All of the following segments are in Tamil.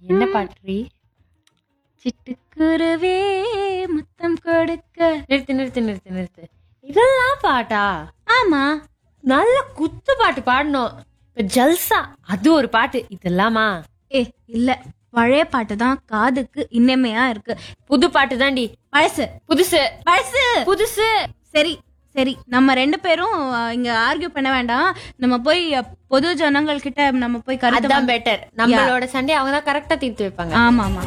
என்ன பாட்டு சிட்டுக்குருவே முத்தம் கொடுக்க நிறுத்து நிறுத்து நிறுத்து நிறுத்து இதெல்லாம் பாட்டா ஆமா நல்ல குத்து பாட்டு பாடணும் இப்ப ஜல்சா அது ஒரு பாட்டு இதெல்லாமா ஏ இல்ல பழைய பாட்டு தான் காதுக்கு இனிமையா இருக்கு புது பாட்டு தாண்டி பழசு புதுசு பழசு புதுசு சரி சரி நம்ம ரெண்டு பேரும் அஹ், இங்க ஆர்கியூ பண்ண வேண்டாம் நம்ம போய் அஹ், பொது ஜனங்கள் கிட்ட நம்ம போய் கருத்து அதான் பெட்டர் நம்மளோட சண்டே அவங்க தான் கரெக்டா தீர்த்து வைப்பாங்க ஆமா ஆமா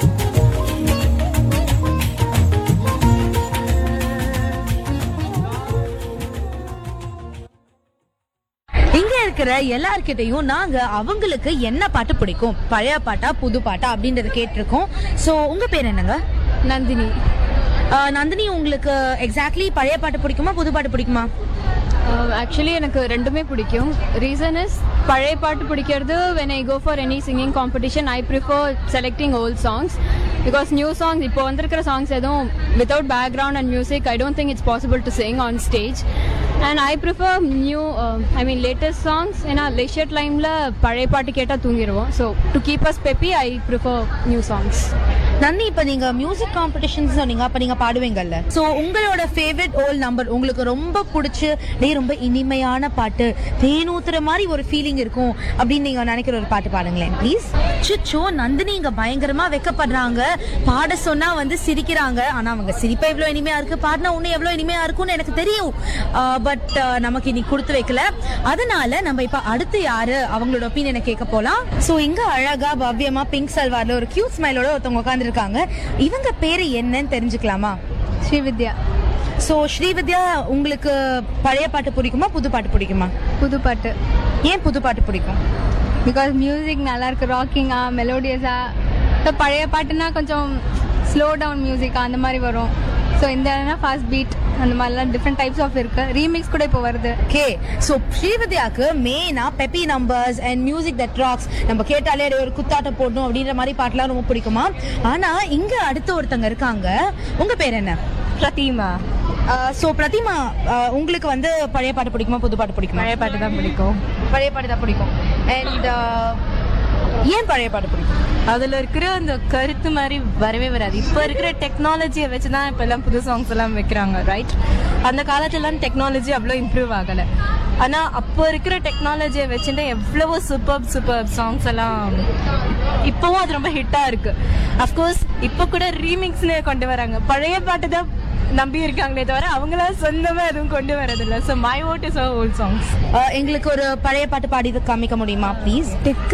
இங்க இருக்கிற எல்லார்கிட்டயும் நாங்க அவங்களுக்கு என்ன பாட்டு பிடிக்கும் பழைய பாட்டா புது பாட்டா அப்படின்றத கேட்டிருக்கோம் சோ உங்க பேர் என்னங்க நந்தினி அஹ், நந்தினி உங்களுக்கு எக்ஸாக்ட்லி பழைய பாட்டு பிடிக்குமா புது பாட்டு பிடிக்குமா ஆக்சுவலி எனக்கு ரெண்டுமே பிடிக்கும் ரீசன் இஸ் பழைய பாட்டு பிடிக்கிறது when I go for any singing competition I prefer selecting old songs because new songs இப்போ வந்திருக்கிற சாங்ஸ் எதுவும் without background and music I don't think it's possible to sing on stage and I prefer new I mean latest songs ஏன்னா லெஷர் டைமில் பழைய பாட்டு கேட்டால் தூங்கிடுவோம் so to keep us peppy I prefer new songs Nandhi இப்ப நீங்க மியூசிக் காம்படிஷன்ஸ் சொன்னீங்க அப்ப நீங்க பாடுவீங்கல்ல சோ உங்களோட ஃபேவரட் ஓல் நம்பர் உங்களுக்கு ரொம்ப பிடிச்சு டேய் ரொம்ப இனிமையான பாட்டு தேனூத்துற மாதிரி ஒரு ஃபீலிங் இருக்கும் அப்படின்னு நீங்க நினைக்கிற ஒரு பாட்டு பாடுங்களேன் ப்ளீஸ் சுச்சோ நந்தினி இங்க பயங்கரமா வெக்கப்படுறாங்க பாட சொன்னா வந்து சிரிக்கிறாங்க ஆனா அவங்க சிரிப்பா எவ்வளவு இனிமையா இருக்கு பாடினா இன்னும் எவ்வளவு இனிமையா இருக்கும்னு எனக்கு தெரியும் பட் நமக்கு இன்னைக்கு கொடுத்து வைக்கல அதனால நம்ம இப்ப அடுத்து யாரு அவங்களோட ஒப்பீனியனை கேட்க போலாம் சோ இங்க அழகா பவ்யமா பிங்க் சல்வார்ல ஒரு கியூட் ஸ்மைலோட ஒருத்தவங்க உட்காந்துருக்காங்க இவங்க பேரு என்னன்னு தெரிஞ்சுக்கலாமா ஸ்ரீவித்யா சோ ஸ்ரீவித்யா உங்களுக்கு பழைய பாட்டு பிடிக்குமா புது பாட்டு பிடிக்குமா புது பாட்டு ஏன் புது பாட்டு பிடிக்கும் பிகாஸ் மியூசிக் நல்லா இருக்கு ராக்கிங்கா மெலோடியஸா இப்போ பழைய பாட்டுனா கொஞ்சம் ஸ்லோ டவுன் மியூசிக்கா அந்த மாதிரி வரும் ஸோ இந்த ஃபாஸ்ட் பீட் அந்த மாதிரிலாம் டிஃப்ரெண்ட் டைப்ஸ் ஆஃப் இருக்கு ரீமிக்ஸ் கூட இப்போ வருது ஓகே சோ ஸ்ரீவித்யாக்கு மெயினா peppy numbers and music that rocks நம்ம கேட்டாலே அப்படியே ஒரு குத்தாட்டம் போடணும் அப்படின்ற மாதிரி பாட்டுலாம் ரொம்ப பிடிக்குமா ஆனா இங்க அடுத்த ஒருத்தங்க இருக்காங்க உங்க பேர் என்ன பிரதிமா சோ பிரதிமா uh, உங்களுக்கு வந்து பழைய பாட்டு பிடிக்குமா புது பாட்டு பிடிக்குமா பழைய பாட்டு தான் பிடிக்கும் பழைய பாட்டு தான் பிடிக்கும் அண்ட் ஏன் பழைய பாட்டு பிடிக்கும் அதுல இருக்கிற அந்த கருத்து மாதிரி வரவே வராது இப்போ இருக்கிற டெக்னாலஜியை வச்சு தான் இப்போ எல்லாம் புது சாங்ஸ் எல்லாம் வைக்கிறாங்க ரைட் அந்த காலத்துலலாம் டெக்னாலஜி அவ்வளோ இம்ப்ரூவ் ஆகலை ஆனா அப்போ இருக்கிற டெக்னாலஜியை வச்சுட்டு எவ்வளவோ சூப்பர் சூப்பர் சாங்ஸ் எல்லாம் இப்போவும் அது ரொம்ப ஹிட்டா இருக்கு அஃப்கோர்ஸ் இப்போ கூட ரீமிக்ஸ்னு கொண்டு வராங்க பழைய பாட்டு தான் நம்பி இருக்காங்களே தவிர அவங்களா சொந்தமா எதுவும் கொண்டு வரதில்லை so my vote is old songs Uh, எங்களுக்கு ஒரு பழைய பாட்டு பாடி காமிக்க முடியுமா ப்ளீஸ்